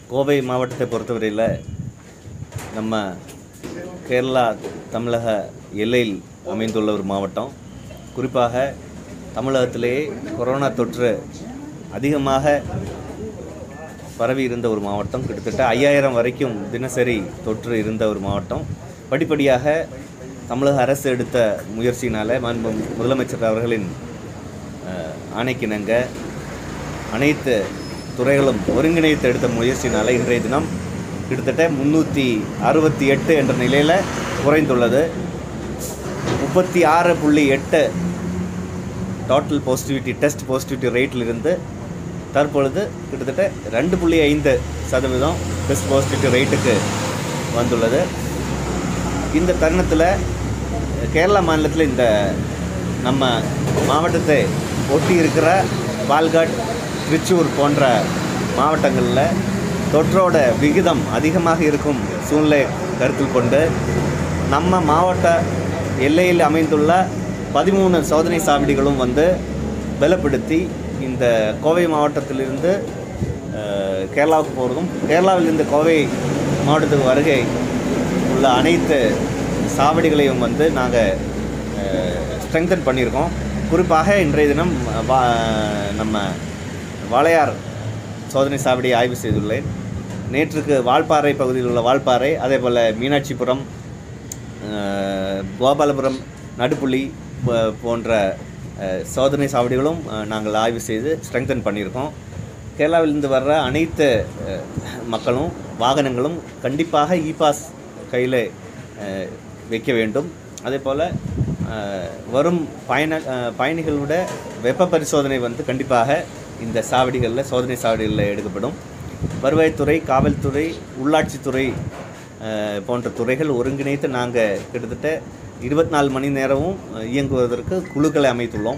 கோவை மாவட்டத்தை பொறுத்தவரையில் நம்ம கேரளா தமிழக எல்லையில் அமைந்துள்ள ஒரு மாவட்டம் குறிப்பாக தமிழகத்திலேயே கொரோனா தொற்று அதிகமாக பரவி இருந்த ஒரு மாவட்டம் கிட்டத்தட்ட ஐயாயிரம் வரைக்கும் தினசரி தொற்று இருந்த ஒரு மாவட்டம் படிப்படியாக தமிழக அரசு எடுத்த முயற்சியினால் மாண்பு முதலமைச்சர் அவர்களின் அஹ், ஆணைக்கிணங்க அனைத்து துறைகளும் ஒருங்கிணைத்து எடுத்த முயற்சியினால் இன்றைய தினம் கிட்டத்தட்ட முந்நூற்றி அறுபத்தி எட்டு என்ற நிலையில் குறைந்துள்ளது முப்பத்தி ஆறு புள்ளி எட்டு டோட்டல் பாசிட்டிவிட்டி டெஸ்ட் பாசிட்டிவிட்டி ரேட்டில் இருந்து தற்பொழுது கிட்டத்தட்ட ரெண்டு புள்ளி ஐந்து சதவீதம் டெஸ்ட் பாசிட்டிவிட்டி ரேட்டுக்கு வந்துள்ளது இந்த தருணத்தில் கேரளா மாநிலத்தில் இந்த நம்ம மாவட்டத்தை ஒட்டி இருக்கிற பால்காட் திருச்சூர் போன்ற மாவட்டங்களில் தொற்றோட விகிதம் அதிகமாக இருக்கும் சூழ்நிலை கருத்தில் கொண்டு நம்ம மாவட்ட எல்லையில் அமைந்துள்ள பதிமூணு சோதனை சாவடிகளும் வந்து பலப்படுத்தி இந்த கோவை மாவட்டத்திலிருந்து அஹ், கேரளாவுக்கு போகிறதும் கேரளாவிலிருந்து கோவை மாவட்டத்துக்கு வருகை உள்ள அனைத்து சாவடிகளையும் வந்து நாங்கள் ஸ்ட்ரெங்தன் பண்ணியிருக்கோம் குறிப்பாக இன்றைய தினம் வா நம்ம வாளையார் சோதனை சாவடியை ஆய்வு செய்துள்ளேன் நேற்றுக்கு வால்பாறை பகுதியில் உள்ள வால்பாறை அதே போல் மீனாட்சிபுரம் அஹ், கோபாலபுரம் நடுப்புள்ளி போ- போன்ற அஹ், சோதனை சாவடிகளும் அஹ், நாங்கள் ஆய்வு செய்து ஸ்ட்ரெங்தன் பண்ணியிருக்கோம் கேரளாவிலிருந்து வர்ற அனைத்து அஹ், மக்களும் வாகனங்களும் கண்டிப்பாக இ பாஸ் கையில் அஹ், வைக்க வேண்டும் அதே போல் வரும் பயண அஹ், பயணிகளோட வெப்ப பரிசோதனை வந்து கண்டிப்பாக இந்த சாவடிகளில் சோதனை சாவடிகளில் எடுக்கப்படும் வருவாய்த்துறை காவல்துறை உள்ளாட்சித்துறை அஹ், போன்ற துறைகள் ஒருங்கிணைத்து நாங்கள் கிட்டத்தட்ட இருபத்தி நாலு மணி நேரமும் அஹ், இயங்குவதற்கு குழுக்களை அமைத்துள்ளோம்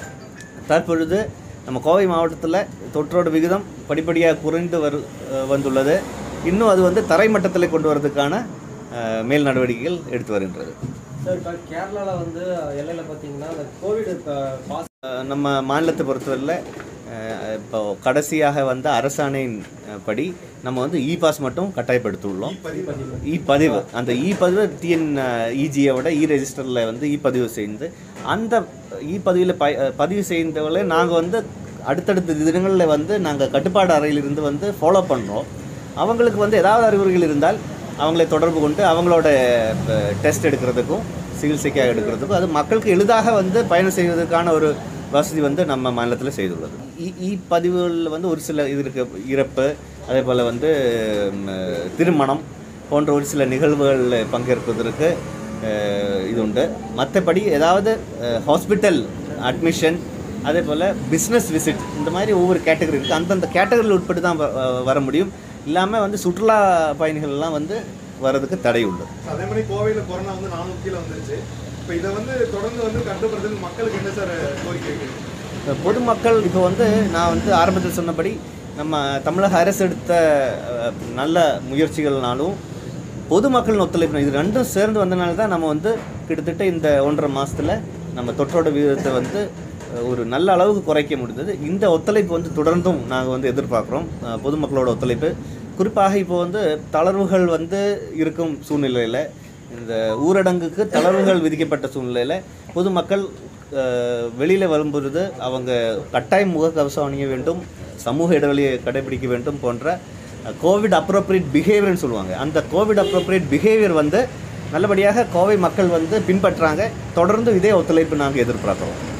தற்பொழுது நம்ம கோவை மாவட்டத்தில் தொற்றோட விகிதம் படிப்படியாக குறைந்து வரு அஹ், வந்துள்ளது இன்னும் அது வந்து தரைமட்டத்தில் கொண்டு வரதுக்கான அஹ், மேல் நடவடிக்கைகள் எடுத்து வருகின்றது சார் இப்போ கேரளாவில் வந்து எல்லையில் பார்த்தீங்கன்னா அந்த கோவிட் இப்போ பாஸ் அஹ், நம்ம மாநிலத்தை பொறுத்தவரையில் அஹ், இப்போ கடைசியாக வந்த அரசாணையின் அஹ், படி நம்ம வந்து இ பாஸ் மட்டும் கட்டாயப்படுத்தியுள்ளோம் இ பதிவு அந்த இ பதிவு டிஎன் இஜியை விட இ ரெஜிஸ்டரில் வந்து இ பதிவு செய்து அந்த இ பதிவில் ப பதிவு செய்தவர்களே நாங்கள் வந்து அடுத்தடுத்த தினங்களில் வந்து நாங்கள் கட்டுப்பாடு அறையிலிருந்து வந்து ஃபாலோ பண்ணுறோம் அவங்களுக்கு வந்து ஏதாவது அறிகுறிகள் இருந்தால் அவங்களை தொடர்பு கொண்டு அவங்களோட டெஸ்ட் எடுக்கிறதுக்கும் சிகிச்சைக்காக எடுக்கிறதுக்கும் அது மக்களுக்கு எளிதாக வந்து பயணம் செய்வதற்கான ஒரு வசதி வந்து நம்ம மாநிலத்தில் செய்துள்ளது இ இ பதிவுகளில் வந்து ஒரு சில இது இருக்கு இறப்பு அதே போல் வந்து ம், திருமணம் போன்ற ஒரு சில நிகழ்வுகளில் பங்கேற்பதற்கு அஹ், இது உண்டு மற்றபடி ஏதாவது ஹாஸ்பிட்டல் அட்மிஷன் அதே போல் பிஸ்னஸ் விசிட் இந்த மாதிரி ஒவ்வொரு கேட்டகரி இருக்குது அந்தந்த கேட்டகரியில் உட்பட்டு தான் வ- வ- வர முடியும் இல்லாமல் வந்து சுற்றுலா பயணிகள்லாம் வந்து வர்றதுக்கு தடை உண்டு அதே மாதிரி கோவையில கொரோனா வந்து நானூறு கீழே வந்துருச்சு இப்போ இதை வந்து தொடர்ந்து வந்து கட்டுப்படுறதுக்கு மக்களுக்கு என்ன சார் கோரிக்கை வைக்கிறீங்க இப்ப பொதுமக்கள் இப்போ வந்து நான் வந்து ஆரம்பத்தில் சொன்னபடி நம்ம தமிழக அரசு எடுத்த அஹ், நல்ல முயற்சிகள்னாலும் பொதுமக்களின் ஒத்துழைப்பு இது ரெண்டும் சேர்ந்து வந்தனால தான் நம்ம வந்து கிட்டத்தட்ட இந்த ஒன்றரை மாதத்தில் நம்ம தொற்றோட விகிதத்தை வந்து அஹ், ஒரு நல்ல அளவுக்கு குறைக்க முடிந்தது இந்த ஒத்துழைப்பு வந்து தொடர்ந்தும் நாங்கள் வந்து எதிர்பார்க்குறோம் அஹ், பொதுமக்களோட ஒத்துழைப்பு குறிப்பாக இப்போ வந்து தளர்வுகள் வந்து இருக்கும் சூழ்நிலையில் இந்த ஊரடங்குக்கு தளர்வுகள் விதிக்கப்பட்ட சூழ்நிலையில் பொதுமக்கள் வெளியில் வரும்பொழுது அவங்க கட்டாயம் முகக்கவசம் அணிய வேண்டும் சமூக இடைவெளியை கடைபிடிக்க வேண்டும் போன்ற கோவிட் அப்ரோப்ரியேட் பிஹேவியர்னு சொல்லுவாங்க அந்த கோவிட் அப்ரோப்ரியேட் பிஹேவியர் வந்து நல்லபடியாக கோவை மக்கள் வந்து பின்பற்றாங்க தொடர்ந்து இதே ஒத்துழைப்பு நாங்கள் எதிர்பார்க்குறோம்